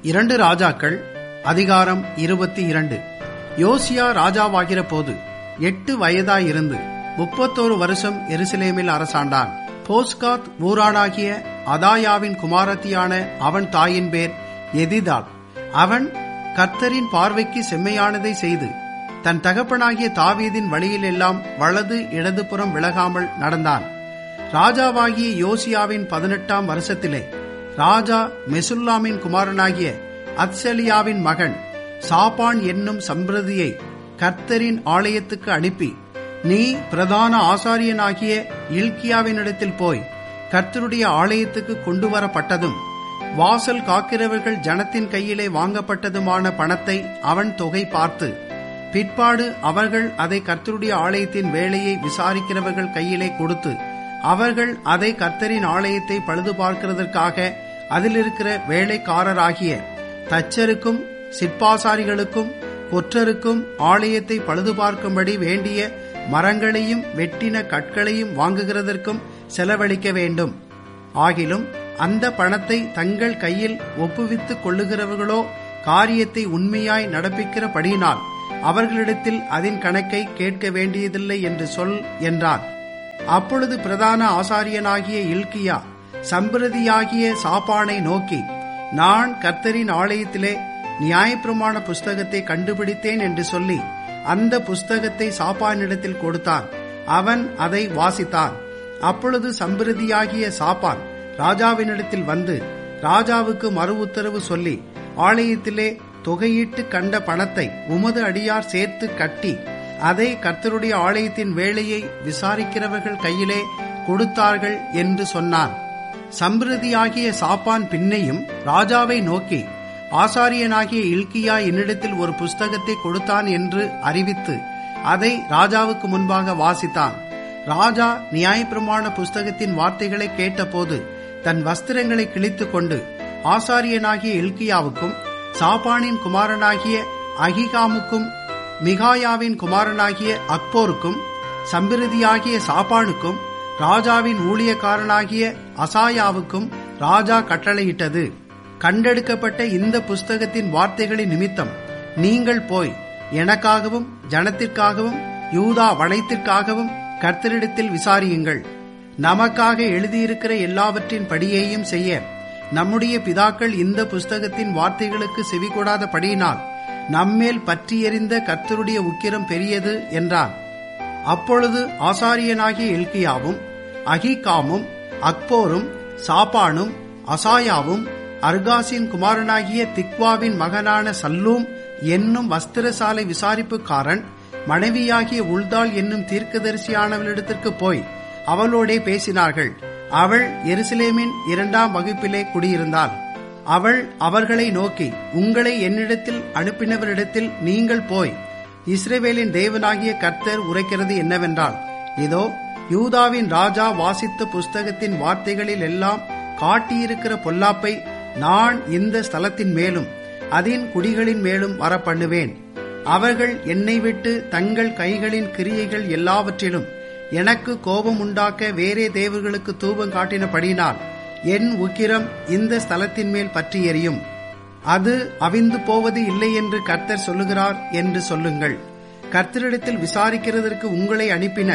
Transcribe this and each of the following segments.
இரண்டு ராஜாக்கள் அதிகாரம் இருபத்தி இரண்டு யோசியா ராஜாவாகிற போது எட்டு வயதாயிருந்து முப்பத்தோரு வருஷம் எருசலேமில் அரசாண்டான் போஸ்காத் ஊரானாகிய அதாயாவின் குமாரத்தியான அவன் தாயின் பேர் எதிதாள் அவன் கர்த்தரின் பார்வைக்கு செம்மையானதை செய்து தன் தகப்பனாகிய தாவீதின் வழியிலெல்லாம் வலது இடதுபுறம் விலகாமல் நடந்தான் ராஜாவாகிய யோசியாவின் பதினெட்டாம் வருஷத்திலே ராஜா மெசுல்லாமின் குமாரனாகிய அத்சலியாவின் மகன் சாப்பான் என்னும் சம்பிரதியை கர்த்தரின் ஆலயத்துக்கு அனுப்பி நீ பிரதான ஆசாரியனாகிய இல்கியாவினிடத்தில் போய் கர்த்தருடைய ஆலயத்துக்கு கொண்டு வரப்பட்டதும் வாசல் காக்கிறவர்கள் ஜனத்தின் கையிலே வாங்கப்பட்டதுமான பணத்தை அவன் தொகை பார்த்து பிற்பாடு அவர்கள் அதை கர்த்தருடைய ஆலயத்தின் வேலையை விசாரிக்கிறவர்கள் கையிலே கொடுத்து அவர்கள் அதை கர்த்தரின் ஆலயத்தை பழுது பார்க்கிறதற்காக அதில் இருக்கிற வேலைக்காரராகிய தச்சருக்கும் சிற்பாசாரிகளுக்கும் கொற்றருக்கும் ஆலயத்தை பழுது பார்க்கும்படி வேண்டிய மரங்களையும் வெட்டின கற்களையும் வாங்குகிறதற்கும் செலவழிக்க வேண்டும் ஆகிலும் அந்த பணத்தை தங்கள் கையில் ஒப்புவித்துக் கொள்ளுகிறவர்களோ காரியத்தை உண்மையாய் நடப்பிக்கிறபடியினால் அவர்களிடத்தில் அதன் கணக்கை கேட்க வேண்டியதில்லை என்று சொல் என்றான் அப்பொழுது பிரதான ஆசாரியனாகிய இல்கியா சம்பிரதியாகிய சாப்பானை நோக்கி நான் கர்த்தரின் ஆலயத்திலே நியாயப்பிரமாண புஸ்தகத்தை கண்டுபிடித்தேன் என்று சொல்லி அந்த புஸ்தகத்தை சாப்பானிடத்தில் கொடுத்தான் அவன் அதை வாசித்தான் அப்பொழுது சம்பிரதியாகிய சாப்பான் ராஜாவினிடத்தில் வந்து ராஜாவுக்கு மறு உத்தரவு சொல்லி ஆலயத்திலே தொகையிட்டு கண்ட பணத்தை உமது அடியார் சேர்த்து கட்டி அதை கர்த்தருடைய ஆலயத்தின் வேலையை விசாரிக்கிறவர்கள் கையிலே கொடுத்தார்கள் என்று சொன்னான் சம்பிரதியாகிய சாப்பான் பின்னையும் ராஜாவை நோக்கி ஆசாரியனாகிய இல்கியா என்னிடத்தில் ஒரு புஸ்தகத்தை கொடுத்தான் என்று அறிவித்து அதை ராஜாவுக்கு முன்பாக வாசித்தான் ராஜா நியாயப்பிரமாண புஸ்தகத்தின் வார்த்தைகளை கேட்டபோது தன் வஸ்திரங்களை கிழித்துக் கொண்டு ஆசாரியனாகிய இல்கியாவுக்கும் சாப்பானின் குமாரனாகிய அகிகாமுக்கும் மிகாயாவின் குமாரனாகிய அக்போருக்கும் சம்பிரதியாகிய சாப்பானுக்கும் ராஜாவின் ஊழியக்காரனாகிய அசாயாவுக்கும் ராஜா கட்டளையிட்டது கண்டெடுக்கப்பட்ட இந்த புஸ்தகத்தின் வார்த்தைகளின் நிமித்தம் நீங்கள் போய் எனக்காகவும் ஜனத்திற்காகவும் யூதா வளைத்திற்காகவும் கர்த்தரிடத்தில் விசாரியுங்கள் நமக்காக எழுதியிருக்கிற எல்லாவற்றின் படியையும் செய்ய நம்முடைய பிதாக்கள் இந்த புஸ்தகத்தின் வார்த்தைகளுக்கு செவிகொடாத படியினால் நம்மேல் பற்றி எறிந்த கர்த்தருடைய உக்கிரம் பெரியது என்றான் அப்பொழுது ஆசாரியனாகிய எல்கியாவும் அகிகாமும் அக்போரும் சாப்பானும் அசாயாவும் அர்காசின் குமாரனாகிய திக்வாவின் மகனான சல்லூம் என்னும் வஸ்திரசாலை விசாரிப்புக்காரன் மனைவியாகிய உள்தாள் என்னும் தீர்க்கதரிசியானவளிடத்திற்கு போய் அவளோடே பேசினார்கள் அவள் எருசலேமின் இரண்டாம் வகுப்பிலே குடியிருந்தாள் அவள் அவர்களை நோக்கி உங்களை என்னிடத்தில் அனுப்பினவரிடத்தில் நீங்கள் போய் இஸ்ரேவேலின் தேவனாகிய கர்த்தர் உரைக்கிறது என்னவென்றால் இதோ யூதாவின் ராஜா வாசித்த புஸ்தகத்தின் வார்த்தைகளில் எல்லாம் காட்டியிருக்கிற பொல்லாப்பை நான் இந்த ஸ்தலத்தின் மேலும் அதன் குடிகளின் மேலும் வர பண்ணுவேன் அவர்கள் என்னை விட்டு தங்கள் கைகளின் கிரியைகள் எல்லாவற்றிலும் எனக்கு கோபம் உண்டாக்க வேறே தேவர்களுக்கு தூபம் காட்டினபடினால் என் உக்கிரம் இந்த ஸ்தலத்தின் மேல் பற்றி எறியும் அது அவிந்து போவது இல்லை என்று கர்த்தர் சொல்லுகிறார் என்று சொல்லுங்கள் கர்த்தரிடத்தில் விசாரிக்கிறதற்கு உங்களை அனுப்பின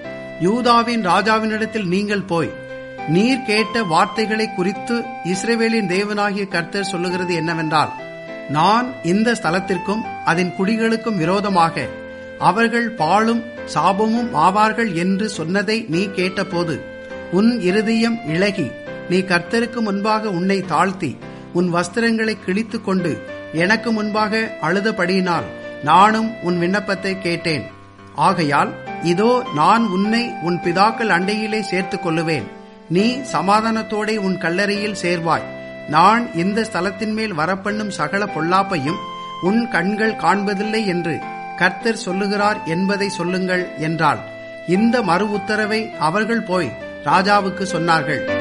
யூதாவின் ராஜாவினிடத்தில் நீங்கள் போய் நீர் கேட்ட வார்த்தைகளை குறித்து இஸ்ரேவேலின் தேவனாகிய கர்த்தர் சொல்லுகிறது என்னவென்றால் நான் இந்த ஸ்தலத்திற்கும் அதன் குடிகளுக்கும் விரோதமாக அவர்கள் பாழும் சாபமும் ஆவார்கள் என்று சொன்னதை நீ கேட்டபோது உன் இருதயம் இழகி நீ கர்த்தருக்கு முன்பாக உன்னை தாழ்த்தி உன் வஸ்திரங்களை கிழித்துக் கொண்டு எனக்கு முன்பாக அழுதபடியினால் நானும் உன் விண்ணப்பத்தை கேட்டேன் ஆகையால் இதோ நான் உன்னை உன் பிதாக்கள் அண்டையிலே சேர்த்துக் கொள்ளுவேன் நீ சமாதானத்தோടെ உன் கல்லறையில் சேர்வாய் நான் இந்த ஸ்தலத்தின் மேல் வரப்பண்ணும் சகல பொல்லாப்பையும் உன் கண்கள் காண்பதில்லை என்று கர்த்தர் சொல்லுகிறார் என்பதை சொல்லுங்கள் என்றால் இந்த மறு உத்தரவை அவர்கள் போய் ராஜாவுக்கு சொன்னார்கள்